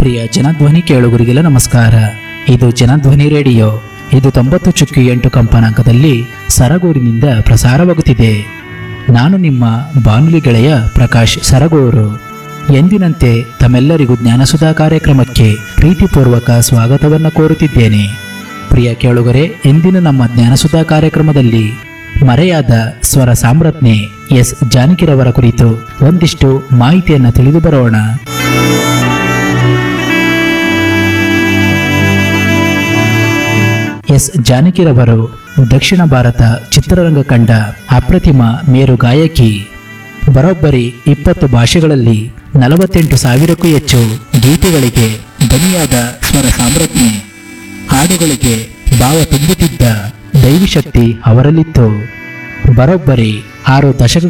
ಪ್ರಿಯ ಜನಧ್ವನಿ ಕೇಳುಗರಿಗೆಲ್ಲ ನಮಸ್ಕಾರ ಇದು ಜನಧ್ವನಿ ರೇಡಿಯೋ ಇದು ತೊಂಬತ್ತು ಚುಕ್ಕಿ ಎಂಟು ಕಂಪನಾಂಕದಲ್ಲಿ ಸರಗೂರಿನಿಂದ ಪ್ರಸಾರವಾಗುತ್ತಿದೆ ನಾನು ನಿಮ್ಮ ಬಾನುಲಿ ಗೆಳೆಯ ಪ್ರಕಾಶ್ ಸರಗೂರು ಎಂದಿನಂತೆ ತಮ್ಮೆಲ್ಲರಿಗೂ ಜ್ಞಾನಸುಧಾ ಕಾರ್ಯಕ್ರಮಕ್ಕೆ ಪ್ರೀತಿಪೂರ್ವಕ ಸ್ವಾಗತವನ್ನು ಕೋರುತ್ತಿದ್ದೇನೆ ಪ್ರಿಯ ಕೇಳುಗರೆ ಇಂದಿನ ನಮ್ಮ ಜ್ಞಾನಸುಧಾ ಕಾರ್ಯಕ್ರಮದಲ್ಲಿ ಮರೆಯಾದ ಸ್ವರ ಸಾಮ್ರಾಜ್ಞೆ ಎಸ್ ಜಾನಕಿರವರ ಕುರಿತು ಒಂದಿಷ್ಟು ಮಾಹಿತಿಯನ್ನು ತಿಳಿದು ಬರೋಣ ಎಸ್ ಜಾನಕಿರವರು ದಕ್ಷಿಣ ಭಾರತ ಚಿತ್ರರಂಗ ಕಂಡ ಅಪ್ರತಿಮ ಮೇರು ಗಾಯಕಿ ಬರೋಬ್ಬರಿ ಇಪ್ಪತ್ತು ಭಾಷೆಗಳಲ್ಲಿ ನಲವತ್ತೆಂಟು ಸಾವಿರಕ್ಕೂ ಹೆಚ್ಚು ಗೀತೆಗಳಿಗೆ ದನಿಯಾದ ಸ್ವರ ಸಾಮ್ರಾಜ್ಞೆ ಹಾಡುಗಳಿಗೆ ಭಾವ ತುಂಬುತ್ತಿದ್ದ ದೈವಿಶಕ್ತಿ ಅವರಲ್ಲಿತ್ತು ಬರೋಬ್ಬರಿ ಆರು ದಶಕ